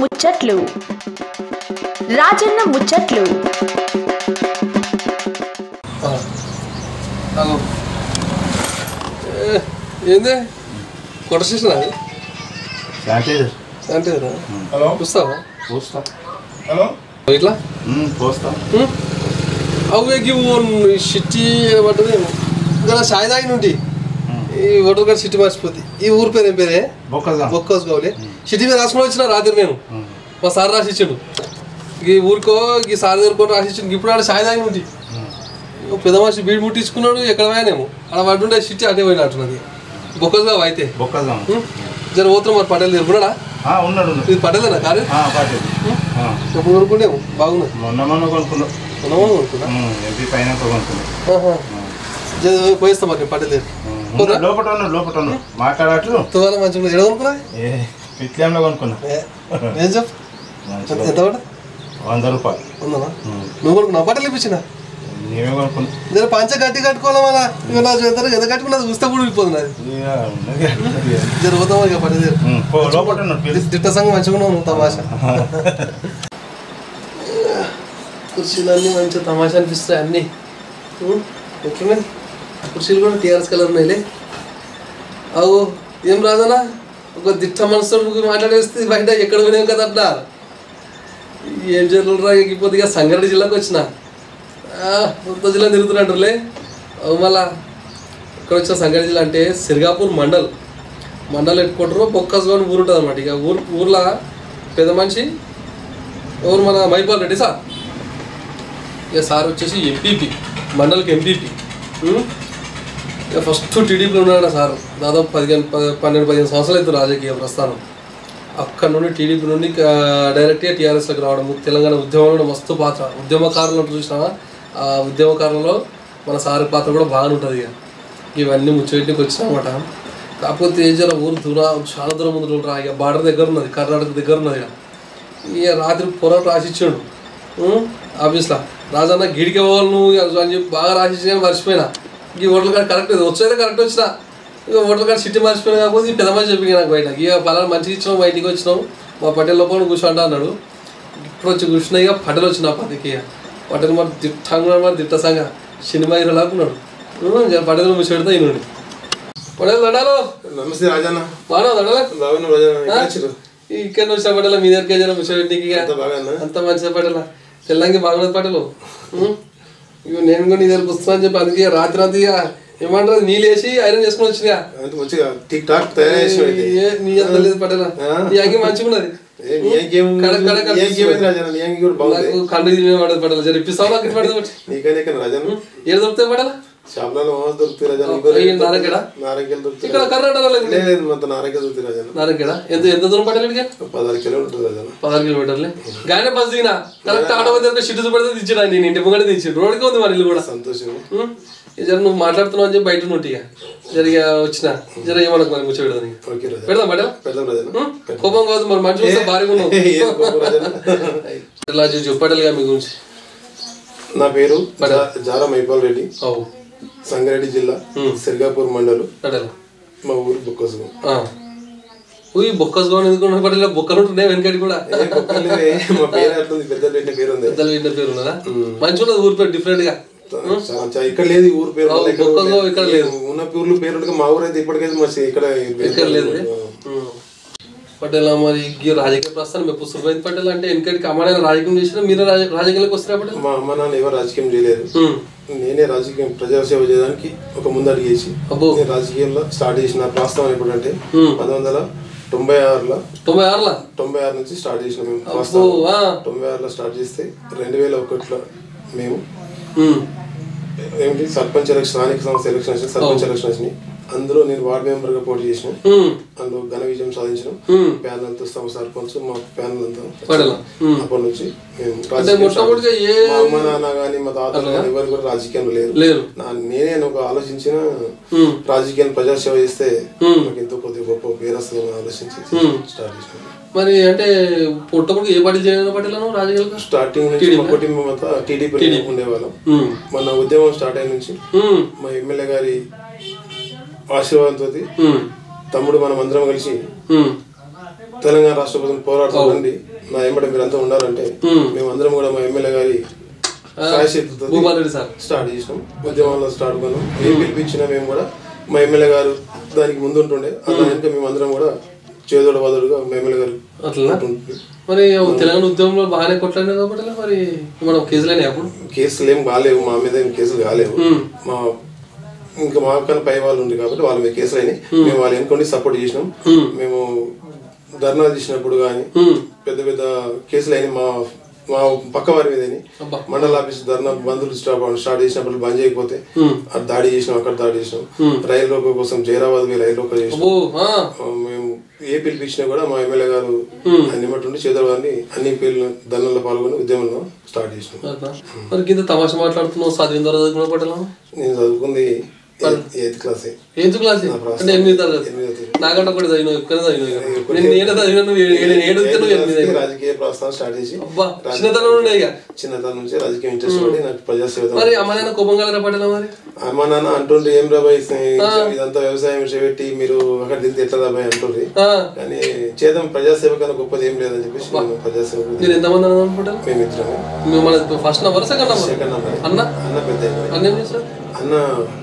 ముచ్చట్లు రాజన్న ముచ్చట్లు అగో ఏ, ఏంది కొట్ట స్టేషన్ అది శానిటైజర్ అంతేనా హలో చూస్తావా పోస్తా హలో ఇట్లా పోస్తా అవి సిటీ పట్టది ఇంకా సాయి తాగి నుండి ఈ ఓటర్ కార్డ్ సిటీ మర్చిపోతే ఈ ఊరు పేరు ఏం పేరే బొక్కజా బొక్కోస్ కావాలి సిటీ మీద రాసుకొని వచ్చిన రాత్రి నేను మా సార్ రాసి ఇచ్చాడు ఈ ఊరికో ఈ సార్ దగ్గర రాసి ఇచ్చాడు ఇప్పుడు ఆడ సాయి తాగి నుండి ఓ పెద్ద మనిషి బీడి ముట్టించుకున్నాడు ఎక్కడ పోయానేమో అక్కడ పడుండే సిటీ అటే పోయినట్టున్నది బొక్కస్ కావు అయితే బొక్కజా ఉం? జర పోతున్నాం మరి పటేల్ తిరుగున్నాడా ఉన్నాడు ఉన్నాడు. ఇది పటేలేనా కారు ఆ, పాటేది ఆ, ఎప్పుడు కొనుక్కుండేమో బాగున్నది మొన్న మొన్న కొనుక్కున్నాం ఉన్నామో కొనుక్కున్నా ఎంపీ పైన కొనుక్కున్నాం ఆహా. జర పోయిస్తాం మరి నేను పటేల్ దగ్గర ఉన్నాడు, లోపల ఉన్నాడు లోపల ఉన్నాడు మాట్లాడట్లు తువాల మంచిగా ఎక్కడ కొనుక్కున్నా ఏ పిట్లంలో కొనుక్కున్నా ఏ, ఏం చెప్పు మంచిగా. ఎంత పడ వంద రూపాయలు ఉందా ఉం. నువ్వు కొనుక్కున్నావు పటేల్ ఇప్పించిన నీవే కొనుక్కున్నా జర పంచ గట్టి కట్టుకోవాలా మళ్ళా ఇక నా చేస్తారు ఎంత కట్టుకున్నది చూస్తే కూడా వెళ్ళిపోతుంది అది ఇక ఉన్నది ఉన్నది. జర పోతాం ఇక పటేల్ దగ్గర ఉం, పో, లోపల ఉన్నాడు పిలుస్తా. దిట్ట సంఘం మంచిగా ఉన్నావు నువ్వు తమాషా కుర్చీలన్నీ మంచిగా తమాషా అనిపిస్తాయి అన్నీ ఉం? ఎట్లున్నాయి కుర్చీలు కూడా టీఆర్ఎస్ కలర్ ఉన్నాయిలే అవు ఏం రాదనా ఒక దిట్ట మనసుతో మాట్లాడేస్తే బయట ఎక్కడ పోయినాం కదా అట్లా ఏం జరుగుతురా ఎక్కిపోతే ఇక సంగారెడ్డి జిల్లాకు వచ్చిన మొత్తం జిల్లా తిరుగుతున్నట్టులే అవు మళ్ళా ఇక్కడ వచ్చిన సంగారెడ్డి జిల్లా అంటే సిరిగాపూర్ మండల్ మండల్ ఎట్టుకుంటారు బొక్కస్గా ఊరు ఉంటుంది అనమాట ఇక ఊరు ఊర్లో పెద్ద మనిషి ఎవరు మన మైపాల్ రెడ్డి సార్ ఇక సార్ వచ్చేసి ఎంపీపీ మండల్కి ఎంపీపీ ఇక ఫస్ట్ టీడీపీలో ఉన్నాడు సార్ దాదాపు పదిహేను ప- పన్నెండు పదిహేను సంవత్సరాలు అవుతుంది రాజకీయ ప్రస్థానం అక్కడ నుండి టీడీపీ నుండి ఇక డైరెక్ట్గా టీఆర్ఎస్లోకి రావడం తెలంగాణ ఉద్యమంలో మస్తు పాత్ర ఉద్యమకారులు చూసినా ఆ ఉద్యమకారులలో మన సార్ పాత్ర కూడా బాగానే ఉంటుంది ఇక ఇవన్నీ ముచ్చటికి వచ్చినామట కాకపోతే ఏం చేయాలి ఊరు దూరం చాలా దూరం ముందు రా ఇక బార్డర్ దగ్గర ఉన్నది కర్ణాటక దగ్గర ఉన్నది ఇక ఇక రాత్రి పొరపాటు రాసిచ్చాడు ఆఫీస్లో రాజన్న గిడికి పోవాలి నువ్వు ఇక అని చెప్పి బాగా రాసిచ్చి కానీ మర్చిపోయినా ఈ ఓట్ల కార్డు కరెక్ట్ వచ్చేది కరెక్ట్ వచ్చిన ఇక ఓట్ల కార్డు సిటీ మర్చిపోయినా కాకపోతే ఈ పెద్ద మనిషి చెప్పి నాకు బయట ఇక పలానా మంచిగా ఇచ్చినాం బయటికి వచ్చినాం మా పటేల్ లోపల కూర్చోంటా అన్నాడు ఇప్పుడు వచ్చి కూర్చున్నా ఇక పటేల్ వచ్చిన పదికి ఇక పటేల్ మరి తిట్టంగా మరి తిట్ట సంగ సినిమా హీరో లాక్కున్నాడు పటేల్ ముసి పెడతా ఈయన పటేల్ దండాలు నమస్తే రాజన్న బాగా దండాలా బాగున్నా రాజన్న ఎక్కడ వచ్చారు ఇక్కడ నుంచి పటేల మీ దగ్గరికి జర ముసి పెట్టికి ఇక అంత బాగా అంత మంచిగా పటేల తెల్లంగి బాగున్నది పటేలు ఉం? ఇగో నేను కూడా నీ దగ్గర వస్తున్నా అని చెప్పి అందుకే రాత్రి రాత్రి ఇక ఏమంటారు నీళ్ళు వేసి ఐరన్ చేసుకుని వచ్చినా అంత మంచిగా టిక్ టాక్ తయారు చేసిన అయితే ఏ- నీ అంత లేదు పటేల నీ అంగి మంచిగా ఉన్నది ఏ, నీ అంకేం కడ- కడ నీ అంకేం అయితే రాజన్న నీ అంకి కూడా బాగుంది నాకు కండు తినే పడదు పటేల జర ఇప్పిస్తావు నాకు ఇటు పడదు నీకైనా ఇక్కడ రాజన్న ఏడు దొరుకుతాయి పటేల షాప్లలో మామూలు దొరుకుతాయి రాజన్న ఓ, ఈ నారకేడా? నారకేలు దొరుకుతాయి ఇక్కడ కర్ణాటకలో లేదు లేదు లేదు మొత్తం నారకేలు దొరుకుతాయి రాజన్న నారకేడా ఎంత ఎంత దూరం పటేల ఇక్కడికి? పదహారు కిలోమీటర్లు రాజన్న పదహారు కిలోమీటర్లే గానే బస్ దిగినా కరెక్ట్ ఆటో దగ్గర షిట్ చూపెడితే దించాడు నేను ఇంటి ముంగట దించాడు రోడ్కి ఉంది మన ఇల్లు కూడా సంతోషం ఉం? ఇక జర నువ్వు మాట్లాడుతున్నావు అని చెప్పి బయట నుండి ఇక జర ఇక వచ్చిన జర ఏమనకు మరి ముచ్చ పెడదాం ఇక ఓకే రాజన్న పెడదాం బయట పెడదాం రాజన్న కోపం కాదు మరి మంచి వస్తే భారీగా ఉన్నావు ఏం కోపం రాజన్న ఇలా చూసి చెప్పాడలుగా మీ గురించి నా పేరు జా- జారా మైపాల్ రెడ్డి అవు సంగారెడ్డి జిల్లా సిర్గాపూర్ మండలం పడేలా మా ఊరు బొక్కసు ఉయ్ బొక్కస్ గోన్ ఎందుకు పడేలా బొక్కలు ఉంటున్నాయి వెనకటి కూడా ఏ బొక్కలు లేవే. మా పేరు అట్లుంది పెద్ద పెట్టిన పేరు ఉంది పెద్దలు విన్న పేరు ఉన్నదా మంచిగా ఉన్నది ఊరి పేరు డిఫరెంట్ గా చాలా- చాలా- ఇక్కడ లేదు ఈ ఊరు పేరు ఆ, మళ్ళీ ఇక్కడ ఒక్కొక్క ఉంది. ఇక్కడ లేదు. ఉన్న ఊర్లు పేరు ఉంటే మా ఊరు అయితే ఇప్పటికైతే మస్తు ఇక్కడ ఇక్కడ లేదు పటేల్ మరి ఈ రాజకీయ ప్రస్థానం మేము పుస్తకం పటేల్ అంటే వెనకటికి అమ్మాయిన రాజకీయం చేసినా మీరు రాజ- రాజకీయాలకు వస్తారా పటేల్ మా అమ్మ నాన్న ఎవరు రాజకీయం చేయలేదు ఉం. నేనే రాజకీయం ప్రజాసేవ చేయడానికి ఒక ముందడుగు చేసి అబ్బో నేను రాజకీయంలో స్టార్ట్ చేసిన ప్రస్తుతం ఎప్పుడంటే ఉం. పంతొమ్మిది వందల తొంభై ఆరులో తొంభై ఆరులా తొంభై ఆరు నుంచి స్టార్ట్ చేసిన మేము అబ్బో ప్రస్తుతం ఆ. తొంభై ఆరులో స్టార్ట్ చేస్తే రెండు వేల ఒకటిలో మేము ఉం. ఏమిటి సర్పంచ్ ఎలక్షన్ స్థానిక సంస్థ ఎలక్షన్ వచ్చినాయి సర్పంచ్ ఎలక్షన్ వచ్చినాయి అందులో నేను వార్డ్ మెంబర్ గా పోటీ చేసిన ఉం. అందులో ఘన విజయం సాధించడం ఉం. ప్యానల్ అంతా తమ సర్పంచ్ మా ప్యానల్ అంతా పటేల్ ఉం. అప్పటి నుంచి మేము అంటే రాజకీయం మొట్టమొదటిగా ఏ మా అమ్మ నాన్న గానీ మా తాత గానీ ఎవరు కూడా రాజకీయంలో లేరు లేరు నా- నేనే ఒక ఆలోచించిన ఉం. రాజకీయాన్ని ప్రజాసేవ చేస్తే ఉం. నాకు ఎంతో కొద్దిగా గొప్ప పేరు వస్తుందని ఆలోచించి ఉం. స్టార్ట్ చేసిన మరి అంటే పుట్టప్పుడు ఏ పార్టీ చేయను పటేలను రాజకీయాలకు స్టార్టింగ్ నుంచి మా కుటుంబం అంతా టీడీపీ ఉండేవాళ్ళం ఉం. మన ఉద్యమం స్టార్ట్ అయిన నుంచి ఉం. మా ఎమ్మెల్యే గారి ఆశీర్వాదంతో ఉం. తమ్ముడు మనం అందరం కలిసి ఉం. తెలంగాణ రాష్ట్ర కోసం పోరాడుతుందండి నా ఎమ్మట మీరంతా ఉండాలంటే మేము అందరం కూడా మా ఎమ్మెల్యే గారి సాయశక్తితో భూపాల్ రెడ్డి సార్ స్టార్ట్ చేసినాం ఉద్యమంలో స్టార్ట్ కొన్నాం ఏం పిలిపించినా మేము కూడా మా ఎమ్మెల్యే గారు దానికి ముందు ఉంటుండే అలా వెనుక మేము అందరం కూడా చేదోడు వాదోడుగా మా ఎమ్మెల్యే గారు అట్లా ఉంటుండే. మరి తెలంగాణ ఉద్యమంలో బాగానే కొట్లాడినా కాబట్టి మరి మనం కేసులేని అప్పుడు కేసులు ఏం కాలేవు మా మీద ఏం కేసులు కాలేవు మా ఇంకా మా కన్నా పై వాళ్ళు ఉంది కాబట్టి వాళ్ళ మీద కేసులు అయినాయి మేము వాళ్ళు ఎన్నుకొని సపోర్ట్ చేసినాం మేము ధర్నా చేసినప్పుడు కానీ పెద్ద పెద్ద కేసులు అయినాయి మా మా పక్క వారి మీద అబ్బా. మండల ఆఫీస్ ధర్నా బంధువులు స్టాప్ స్టార్ట్ చేసినప్పుడు బంద్ చేయకపోతే అది దాడి చేసినాం అక్కడ దాడి చేసినాం రైలు రోకో కోసం జైరాబాద్ పోయి రైలు రోకో చేసినాం ఓ ఆ, ఆ, మేము ఏ పిలిపించినా కూడా మా ఎమ్మెల్యే గారు అన్ని మట్టు ఉండి చేదవారిని అన్ని పేర్లు ధర్నాల్లో పాల్గొని ఉద్యమంలో స్టార్ట్ చేసినాం అట్లా. మరి కింద తమాషా మాట్లాడుతున్నావు చదివిన తర్వాత చదువుకున్న పట్టలా నేను చదువుకుంది ఎయిత్ క్లాస్ ఎయిత్ క్లాస్ అంటే ఎనిమిది తరగతి నాకంటే ఒకటి చదివినావు ఇక్కడ చదివినావు నేను నేను చదివినా నువ్వు ఏడు ఏడు ఏడు నువ్వు ఎనిమిది అయినావు. రాజకీయ ప్రస్థానం స్టార్ట్ చేసి అబ్బా చిన్నతనం ఉండే ఇక చిన్నతనం నుంచి రాజకీయ ఇంట్రెస్ట్ పడి నాకు ప్రజాసేవ మరి అమ్మ నాయన కోపం కలరా పట్టలా మరి అమ్మ నాన్న అంటుండ్రి ఏం రాబాయ్ ఇదంతా వ్యవసాయం పెట్టి మీరు అక్కడ దింతే ఎట్లా రాబాయ్ అంటుండ్రి ఆ, కానీ చేద్దాం ప్రజాసేవ కన్నా గొప్పది ఏం లేదని చెప్పేసి నేను ప్రజాసేవ మీరు ఎంతమంది అన్నది అనుకుంటారు మేము ఇద్దరమే మేము మన first number second number second అన్న అన్న అన్న పెద్ద ఆయన. అన్న ఏం చేస్తారు అన్న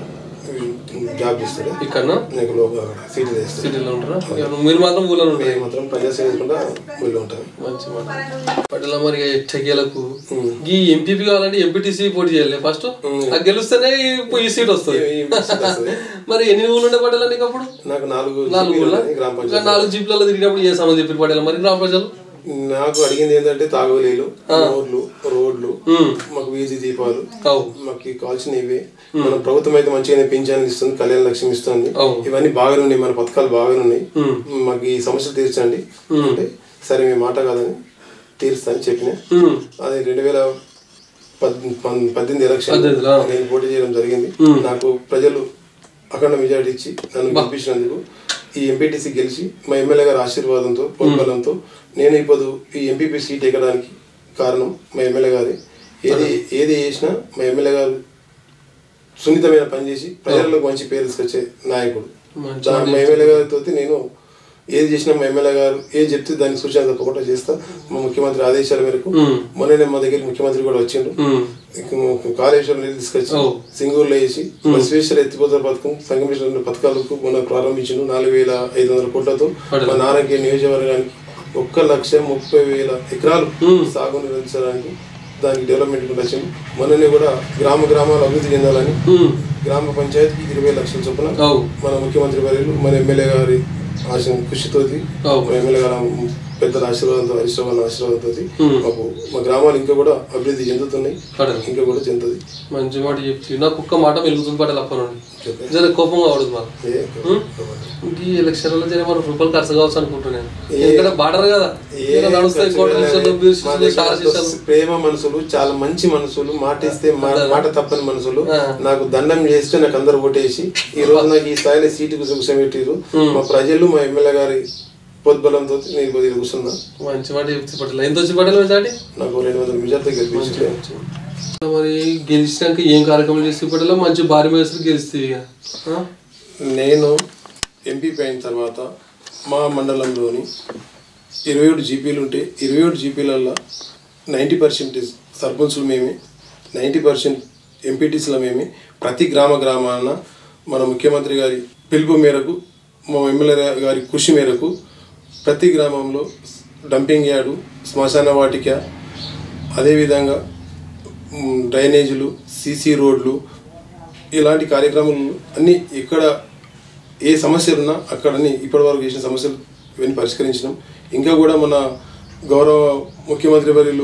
జాబ్ చేస్తాడు ఇక్కడ నాకు లోపల సీట్లు చేస్తాడు సిటీలో ఉంటారా ఇక నువ్వు- మీరు మాత్రం ఊళ్ళో ఉంటారు నేను మాత్రం ప్రజాసేవ చేసుకుంటా ఊళ్ళో ఉంటాను మంచి మాట పట్టణ మరి ఎట్టకేలకు ఈ ఎంపీపీ కావాలంటే ఎంపీటీసీ పోటీ చేయాలి ఫస్ట్ అది గెలుస్తేనే ఈ- ఈ సీట్ వస్తుంది ఈ సీట్ వస్తది. మరి ఎన్ని ఊళ్ళు ఉండే పట్టేలా నీకు అప్పుడు నాకు నాలుగు నాలుగు జీపీలు ఊళ్ళ ఉన్నాయి, గ్రామ ఇంకా పంచాయతీ నాలుగు జీప్లలో తిరిగినప్పుడు ఏ సమస్య చెప్పి పడేలా మరి గ్రామ ప్రజలు నాకు అడిగింది ఏంటంటే తాగునీళ్ళు రోడ్లు రోడ్లు మాకు వీధి దీపాలు అవు మాకు కావాల్సిన ఇవే మన ప్రభుత్వం అయితే మంచిగానే పింఛన్లు ఇస్తుంది కళ్యాణ లక్ష్యం ఇస్తుంది అవును. ఇవన్నీ బాగానే ఉన్నాయి మన పథకాలు బాగానే ఉన్నాయి మాకు ఈ సమస్యలు తీర్చండి అంటే సరే మీ మాట కాదని తీరుస్తాను చెప్పిన ఉమ్. అది రెండు వేల పద్- పన్- పద్దెనిమిది ఎలక్షన్ పద్దెనిమిదిలో. నేను పోటీ చేయడం జరిగింది నాకు ప్రజలు అఖండ మెజారిటీ ఇచ్చి నన్ను గెలిపించినందుకు ఈ ఎంపీటీసీ గెలిచి మా ఎమ్మెల్యే గారి ఆశీర్వాదంతో ప్రోద్బలంతో నేను ఇప్పుడు ఈ ఎంపీపీ సీట్ ఎక్కడానికి కారణం మా ఎమ్మెల్యే గారి ఏది ఏది చేసినా మా ఎమ్మెల్యే గారు సున్నితమైన పని చేసి ప్రజలకు మంచి పేరు తీసుకొచ్చే నాయకుడు మంచి దా- మా ఎమ్మెల్యే గారితో నేను ఏది చేసినా మా ఎమ్మెల్యే గారు ఏది చెప్తే దానికి సూచన తప్పకుండా చేస్తా మా ముఖ్యమంత్రి ఆదేశాల మేరకు మొన్ననే మా దగ్గర ముఖ్యమంత్రి కూడా వచ్చిండు ఉమ్. కాళేశ్వరం నీళ్ళు తీసుకొచ్చి ఓ. సింగూరులో వేసి బసవేశ్వర ఎత్తిపోతల పథకం సంగమేశ్వర పథకాలకు మొన్న ప్రారంభించిండు నాలుగు వేల ఐదు వందల కోట్లతో మా నారాయణ నియోజకవర్గానికి ఒక్క లక్ష ముప్పై వేల ఎకరాలు సాగు నిర్వహించడానికి దానికి డెవలప్మెంట్ కూడా వచ్చింది మొన్ననే కూడా గ్రామ గ్రామాలు అభివృద్ధి చెందాలని ఉమ్. గ్రామ పంచాయతీకి ఇరవై లక్షల చొప్పున అవు మన ముఖ్యమంత్రి వర్యులు మన ఎమ్మెల్యే గారి ఆశ కృషితోటి అవు. మా ఎమ్మెల్యే గారి పెద్దల ఆశీర్వాదంతో హరీశ్రావు ఆశీర్వాదంతో మాకు మా గ్రామాలు ఇంకా కూడా అభివృద్ధి చెందుతున్నాయి పడదు ఇంకా కూడా చెందుతుంది మంచి మాట చెప్తి నాకు ఒక్క మాట వెలుగుతుంది పట్టాలి అప్ప నుండి జర కోపంగా అవడదు మాకు ఏ ఈ ఎలక్షన్లలో జర మన రూపాయలు ఖర్చు కావచ్చు అనుకుంటున్నాను ఎందుకంటే బార్డర్ కదా ఏ ఇలా నడుస్తాయి కోట విషయాలు బీర్ మా విషయాలు, షార్ దగ్గర విషయాలు. ప్రేమ మనసులు చాలా మంచి మనసులు మాట ఇస్తే మా- మాట తప్పని మనసులు ఆ. నాకు దండం చేస్తే నాకు అందరు ఓటేసి ఈ రోజు నాకు ఈ స్థాయిలో సీటు కూర్చోబెట్టారు మా ప్రజలు మా ఎమ్మెల్యే గారి పొద్దుబలంతో నేను కొద్దిగా కూర్చున్నా మంచి మాట చెప్తే పట్టాలి ఎంత వచ్చి పట్టాలి దాటి నాకు రెండు వందల మెజార్టీ గెలిపించలే మరి గెలిచినాక ఏం కార్యక్రమం చేసి పట్టాలో మంచి భారీ వయసులు గెలిస్తే ఇక ఆ? నేను ఎంపీ అయిన తర్వాత మా మండలంలోని ఇరవై ఏడు జీపీలు ఉంటే ఇరవై ఏడు జీపీలల్లో నైంటీ పర్సెంటేజ్ సర్పంచులు మేమే నైంటీ పర్సెంట్ ఎంపీటీసీల మేమే ప్రతి గ్రామ గ్రామాన మన ముఖ్యమంత్రి గారి పిలుపు మేరకు మా ఎమ్మెల్యే గారి కృషి మేరకు ప్రతి గ్రామంలో డంపింగ్ యార్డు శ్మశాన వాటిక అదేవిధంగా మ్, డ్రైనేజీలు సీసీ రోడ్లు ఇలాంటి కార్యక్రమాలు అన్నీ ఇక్కడ ఏ సమస్యలు ఉన్నా అక్కడని ఇప్పటివరకు చేసిన సమస్యలు ఇవన్నీ పరిష్కరించినాం ఇంకా కూడా మన గౌరవ ముఖ్యమంత్రి వర్యులు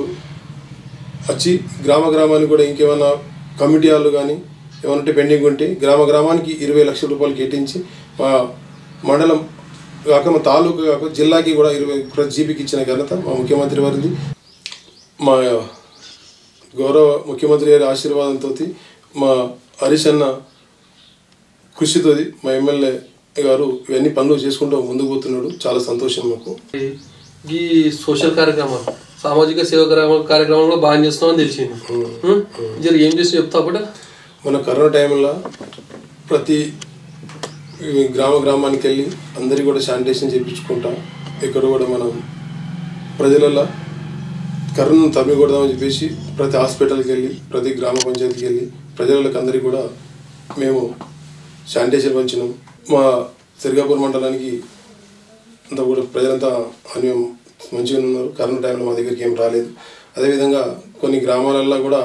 వచ్చి గ్రామ గ్రామానికి కూడా ఇంకేమైనా కమిటీ హాళ్ళు కానీ ఏమైనా ఉంటే పెండింగ్ ఉంటే గ్రామ గ్రామానికి ఇరవై లక్షల రూపాయలు కేటాయించి మా మండలం కాక మా తాలూకా కాక జిల్లాకి కూడా ఇరవై ప్రతి జీబీకి ఇచ్చిన ఘనత మా ముఖ్యమంత్రి వారిది మా గౌరవ ముఖ్యమంత్రి గారి ఆశీర్వాదంతో మా హరీష్ అన్న కృషితోది మా ఎమ్మెల్యే గారు ఇవన్నీ పనులు చేసుకుంటూ ముందుకు పోతున్నాడు చాలా సంతోషం మాకు ఈ సోషల్ కార్యక్రమాలు సామాజిక సేవ కార్యక్రమాలు కార్యక్రమాలు కూడా బాగా చేస్తున్నామని తెలిసింది ఉం? జర ఏం చేసి చెప్తా పట్ట మన కరోనా టైంలో ప్రతి ఈ గ్రామ గ్రామానికి వెళ్ళి అందరికీ కూడా శానిటేషన్ చేయించుకుంటా ఇక్కడ కూడా మనం ప్రజలలో కరోనాను తరిమి కొడదామని చెప్పేసి ప్రతి హాస్పిటల్కి వెళ్ళి ప్రతి గ్రామ పంచాయతీకి వెళ్ళి ప్రజలకు అందరికీ కూడా మేము శానిటైజర్ పంచినాం మా సిరిగాపూర్ మండలానికి అంతా కూడా ప్రజలంతా అని మంచిగా ఉన్నారు కరోనా టైంలో మా దగ్గరికి ఏం రాలేదు అదేవిధంగా కొన్ని గ్రామాలల్లో కూడా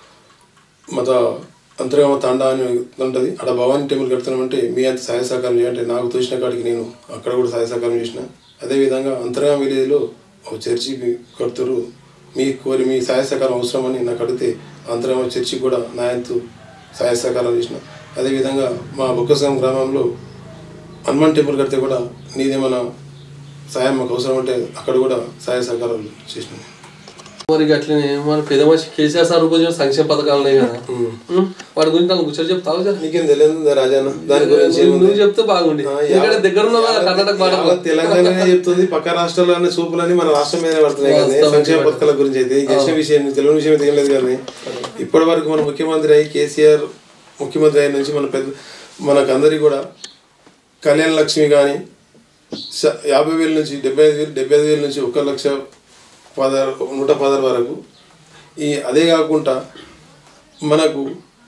మత అంతర్గామ తాండా అని ఉంటుంది అక్కడ భవానీ టెంపుల్ కడుతున్నామంటే మీ అంత సహాయ సహకారం చేయంటే నాకు తోచిన కాడికి నేను అక్కడ కూడా సహాయ సహకారం చేసిన అదేవిధంగా అంతర్గామ విలేజ్లో ఒక చర్చి కడుతురు మీ కోరి మీ సహాయ సహకారం అవసరమని నాకు అడిగితే అంతర్గామ చర్చి కూడా నా ఎంతో సహాయ సహకారం చేసిన అదేవిధంగా మా బొక్కసం గ్రామంలో హనుమాన్ టెంపుల్ కడితే కూడా నీదేమైనా సహాయం మాకు అవసరం అంటే అక్కడ కూడా సహాయ సహకారాలు చేసినాం మరి అట్లనే మన పెద్ద మనిషి కేసీఆర్ సార్ కొంచెం సంక్షేమ పథకాలు ఉన్నాయి కదా ఉం? వాటి గురించి నాకు కూర్చొని చెప్తావు సార్ నీకేం తెలియదు రాజాన్న దాని గురించి నువ్వు నువ్వు చెప్తే బాగుండి ఆ, ఎందుకంటే యావత్- దగ్గర ఉన్న కర్ణాటక బార్డర్ యావత్ తెలంగాణనే చెప్తుంది పక్క రాష్ట్రాల్లోనే సూపులని మన రాష్ట్రం మీద పడుతున్నాయి కానీ వాస్తవం సంక్షేమ చెప్పండి. పథకాల గురించి అయితే ఈ చేసిన విషయం తెలియని విషయం అయితే ఏం లేదు కానీ ఇప్పటి వరకు మన ముఖ్యమంత్రి అయ్యి కేసీఆర్ ముఖ్యమంత్రి అయిన నుంచి మన పెద్ద మనకు అందరికీ కూడా కళ్యాణ లక్ష్మి కానీ స- యాభై వేల నుంచి డెబ్బై ఐదు వేలు డెబ్బై ఐదు వేల నుంచి ఒక లక్ష పదహారు నూట పదహారు వరకు ఈ అదే కాకుండా మనకు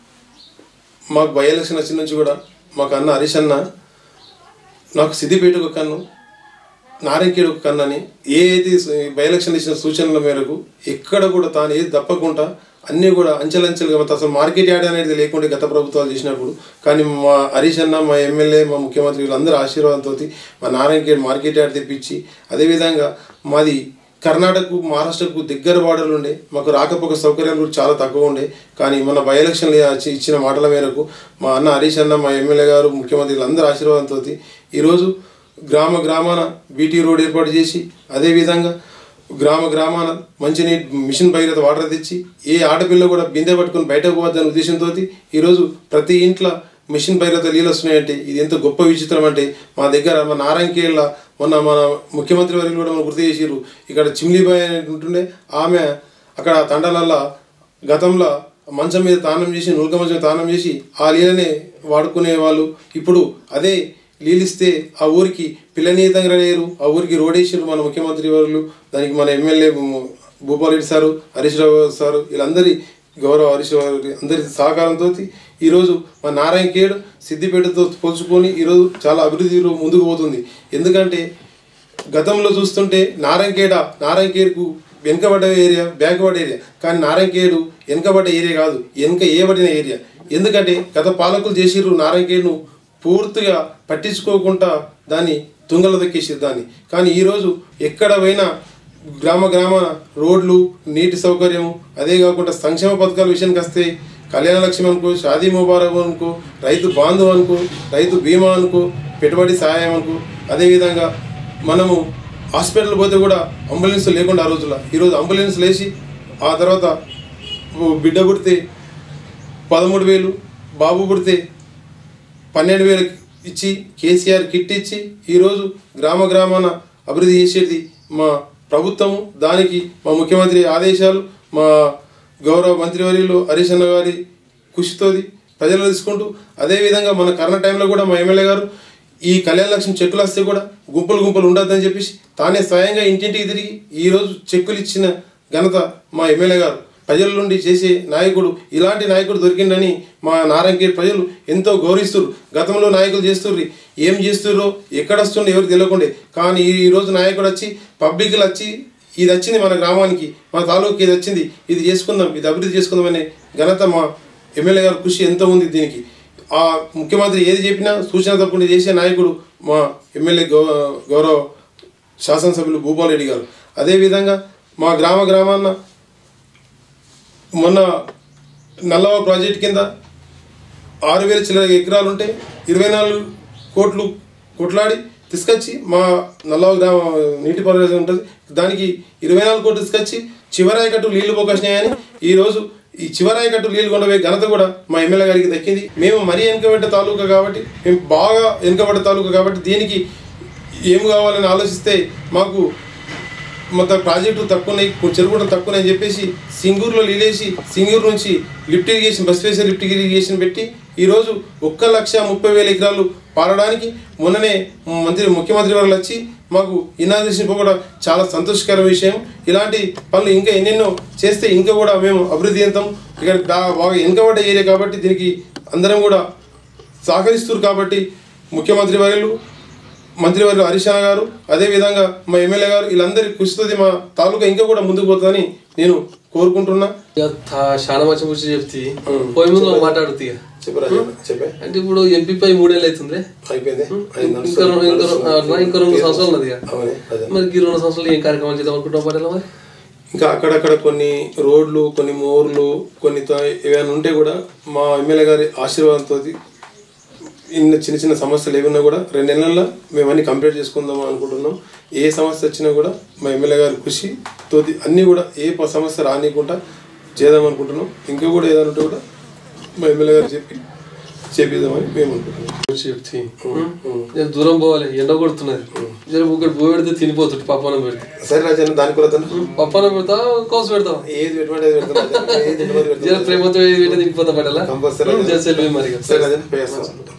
మాకు బై ఎలక్షన్ వచ్చిన నుంచి కూడా మాకు అన్న హరీష్ అన్న నాకు సిద్దిపేటకు ఒక కన్ను నారాయణఖేడ్ ఒక కన్ను అని ఏ అయితే బై ఎలక్షన్ ఇచ్చిన సూచనల మేరకు ఎక్కడ కూడా తాను ఏది తప్పకుండా అన్నీ కూడా అంచెలంచెలుగా మొత్తం అసలు మార్కెట్ యార్డ్ అనేది లేకుండా గత ప్రభుత్వాలు చేసినప్పుడు కానీ మా హరీష్ అన్న మా ఎమ్మెల్యే మా ముఖ్యమంత్రి వీళ్ళందరూ ఆశీర్వాదంతో మా నారాయణఖేడ్ మార్కెట్ యార్డ్ తెప్పించి అదేవిధంగా మాది కర్ణాటకకు మహారాష్ట్రకు దగ్గర బార్డర్లు ఉండే మాకు రాకపోక సౌకర్యాలు కూడా చాలా తక్కువ ఉండే కానీ మన బై ఎలక్షన్లు ఇచ్చి- ఇచ్చిన మాటల మేరకు మా అన్న హరీష్ అన్న మా ఎమ్మెల్యే గారు ముఖ్యమంత్రి వీళ్ళందరూ ఆశీర్వాదంతో ఈరోజు గ్రామ గ్రామాన బీటీ రోడ్ ఏర్పాటు చేసి అదేవిధంగా గ్రామ గ్రామాన మంచినీటి మిషన్ భగీరథ వాటర్ తెచ్చి ఏ ఆడపిల్ల కూడా బిందె పట్టుకొని బయటకు పోవద్దనే ఉద్దేశంతో ఈరోజు ప్రతి ఇంట్లో మిషన్ భగీరథ నీళ్ళు వస్తున్నాయంటే ఇది ఎంత గొప్ప విచిత్రం అంటే మా దగ్గర మా నారాయణకేళ్ళ మొన్న మన ముఖ్యమంత్రి వర్యులు కూడా మనం గుర్తు చేసిర్రు ఇక్కడ చిమ్లీబాయ్ అని ఉంటుండే ఆమె అక్కడ తండాలల్లో గతంలో మంచం మీద తానం చేసి నులక మంచం మీద తానం చేసి ఆ నీళ్ళనే వాడుకునే వాళ్ళు ఇప్పుడు అదే నీళ్ళిస్తే ఆ ఊరికి పిల్లనీతంగా లేరు ఆ ఊరికి రోడ్ వేసారు మన ముఖ్యమంత్రి వాళ్ళు దానికి మన MLA Bhupal Reddy sir Harish Rao sir వీళ్ళందరి గౌరవ హరీష్ రావు గారి అందరి సహకారంతో ఈరోజు మా నారాయణఖేడ్ సిద్దిపేటతో పోల్చుకొని ఈరోజు చాలా అభివృద్ధిలో ముందుకు పోతుంది ఎందుకంటే గతంలో చూస్తుంటే నారాయణఖేడ నారాయణఖేడ్కు వెనుకబడ్డ ఏరియా బ్యాక్వర్డ్ ఏరియా కానీ నారాయణఖేడు వెనుకబడ్డ ఏరియా కాదు వెనుక ఏబడిన ఏరియా ఎందుకంటే గత పాలకులు చేసిర్రు నారాయణఖేడ్ను పూర్తిగా పట్టించుకోకుండా దాన్ని తుంగల దొక్కేసారు దాన్ని కానీ ఈరోజు ఎక్కడ పోయినా గ్రామ గ్రామాన రోడ్లు నీటి సౌకర్యము అదే కాకుండా సంక్షేమ పథకాల విషయానికి వస్తే కళ్యాణ లక్ష్మి అనుకో షాదీ ముబారక్ అనుకో రైతు బాంధు అనుకో రైతు బీమా అనుకో పెట్టుబడి సహాయం అనుకో అదేవిధంగా మనము హాస్పిటల్ పోతే కూడా అంబులెన్స్ లేకుండా ఆ రోజుల్లో ఈరోజు అంబులెన్స్ లేచి ఆ తర్వాత ఓ బిడ్డ పుడితే పదమూడు వేలు బాబు పుడితే పన్నెండు వేలు ఇచ్చి కేసీఆర్ కిట్ ఇచ్చి ఈరోజు గ్రామ గ్రామాన అభివృద్ధి చేసేది మా ప్రభుత్వము దానికి మా ముఖ్యమంత్రి ఆదేశాలు మా గౌరవ మంత్రివర్యులు హరీష్ అన్న గారి కృషితోది ప్రజలు తీసుకుంటూ అదేవిధంగా మన కరోనా టైంలో కూడా మా ఎమ్మెల్యే గారు ఈ కళ్యాణ లక్ష్మి చెక్కులు వస్తే కూడా గుంపులు గుంపులు ఉండొద్దని చెప్పేసి తానే స్వయంగా ఇంటింటికి తిరిగి ఈరోజు చెక్కులు ఇచ్చిన ఘనత మా ఎమ్మెల్యే గారు ప్రజల నుండి చేసే నాయకుడు ఇలాంటి నాయకుడు దొరికిందని మా నారాయణఖేడ్ ప్రజలు ఎంతో గౌరవిస్తున్నారు గతంలో నాయకులు చేస్తుర్రు ఏం చేస్తుర్రో ఎక్కడ వస్తుండో ఎవరికి తెలియకుండే కానీ ఈ రోజు నాయకుడు వచ్చి పబ్లిక్లు వచ్చి ఇది వచ్చింది మన గ్రామానికి మన తాలూకు ఇది వచ్చింది ఇది చేసుకుందాం ఇది అభివృద్ధి చేసుకుందాం అనే ఘనత మా ఎమ్మెల్యే గారి కృషి ఎంతో ఉంది దీనికి ఆ ముఖ్యమంత్రి ఏది చెప్పినా సూచన తప్పకుండా చేసే నాయకుడు మా ఎమ్మెల్యే గౌ గౌరవ శాసనసభ్యులు భూపాల్ రెడ్డి గారు అదేవిధంగా మా గ్రామ గ్రామాన్న మొన్న నల్లవ ప్రాజెక్ట్ కింద ఆరు వేల చిల్లర ఎకరాలు ఉంటే ఇరవై నాలుగు కోట్లు కొట్లాడి తీసుకొచ్చి మా నల్లవ గ్రామ నీటిపారుదల ఉంటుంది దానికి ఇరవై నాలుగు కోట్లు తీసుకొచ్చి చివరాయకట్టు నీళ్లు పోకొచ్చినాయని ఈరోజు ఈ చివరాయకట్టు నీళ్లు కొండపోయే ఘనత కూడా మా ఎమ్మెల్యే గారికి దక్కింది మేము మరీ వెనుకబడ్డ తాలూకా కాబట్టి మేము బాగా వెనుకబడ్డ తాలూకా కాబట్టి దీనికి ఏం కావాలని ఆలోచిస్తే మాకు మొత్తం ప్రాజెక్టు తక్కువ ఉన్నాయి చెరుకుంట తక్కువ అని చెప్పేసి సింగూరులో లీలేసి సింగూరు నుంచి లిఫ్ట్ ఇరిగేషన్ బస్ ఫేసర్ లిఫ్ట్ ఇరిగేషన్ పెట్టి ఈరోజు ఒక్క లక్ష ముప్పై వేల ఎకరాలు పాడడానికి మొన్ననే మంత్రి ముఖ్యమంత్రి వారు వచ్చి మాకు ఇనాగ్రేషన్ కూడా చాలా సంతోషకర విషయం ఇలాంటి పనులు ఇంకా ఎన్నెన్నో చేస్తే ఇంకా కూడా మేము అభివృద్ధి చెందుతాం ఇక్కడ దా- బాగా వెనుకబడ్డ ఏరియా కాబట్టి దీనికి అందరం కూడా సహకరిస్తున్నారు కాబట్టి ముఖ్యమంత్రి వర్యులు మంత్రివర్గ హరీష్ అన్న గారు అదేవిధంగా మా ఎమ్మెల్యే గారు వీళ్ళందరి కృషితో మా తాలూకా ఇంకా కూడా ముందుకు పోతుందని నేను కోరుకుంటున్నా ఇక తా- చాలా మంచి గురించి చెప్తే పోయి ముందు ఒక మాట్లాడుతీ ఇక. చెప్పరా చెప్పే అంటే ఇప్పుడు ఎంపీ పై మూడేళ్ళు అవుతుంది అయిపోయింది ఐదు ఇంకా నిమిషాలు. రెండు- ఇంకా రెండు- ఆ, ఇంకా రెండు సంవత్సరాలు ఉన్నది ఇక. అవునే అదే మరి ఈ రెండు సంవత్సరాలు ఏం కార్యక్రమాలు చేద్దాం అనుకుంటాం పటేలా మరి ఇంకా అక్కడక్కడ కొన్ని రోడ్లు కొన్ని మోర్లు కొన్ని త- ఏమైనా ఉంటే కూడా మా ఎమ్మెల్యే గారి ఆశీర్వాదంతో ఇన్ని చిన్న చిన్న సమస్యలు ఏమైనా కూడా రెండు నెలల్లో మేము అన్ని కంప్లీట్ చేసుకుందాం అనుకుంటున్నాం ఏ సమస్య వచ్చినా కూడా మా ఎమ్మెల్యే గారి కృషితో అన్నీ కూడా ఏ ప- సమస్య రానియకుండా చేద్దాం అనుకుంటున్నాం ఇంకా కూడా ఏదైనా ఉంటే కూడా మా ఎమ్మెల్యే గారు చెప్పి చేపిద్దామని మేము అనుకుంటున్నాం గురించి చెప్తే జర దూరం పోవాలి ఎండ కొడుతున్నది జర ఒకటి భూ పెడితే తినిపోతుంది పప్పనం పెడితే సరే రాజన్న దాని కూడా పప్పనం పెడతా కోసి పెడతాం ఏది పెట్టుబడి ఏది పెడతాం రాజన్న. ఏది పెట్టుబడి జర పెడతాం. ప్రేమతో ఏది పెట్టే తినిపోతా పడేలా కంపల్సరీ జర సెల్వి మరి ఇక. సరే రాజన్న, పోయేస్తాం.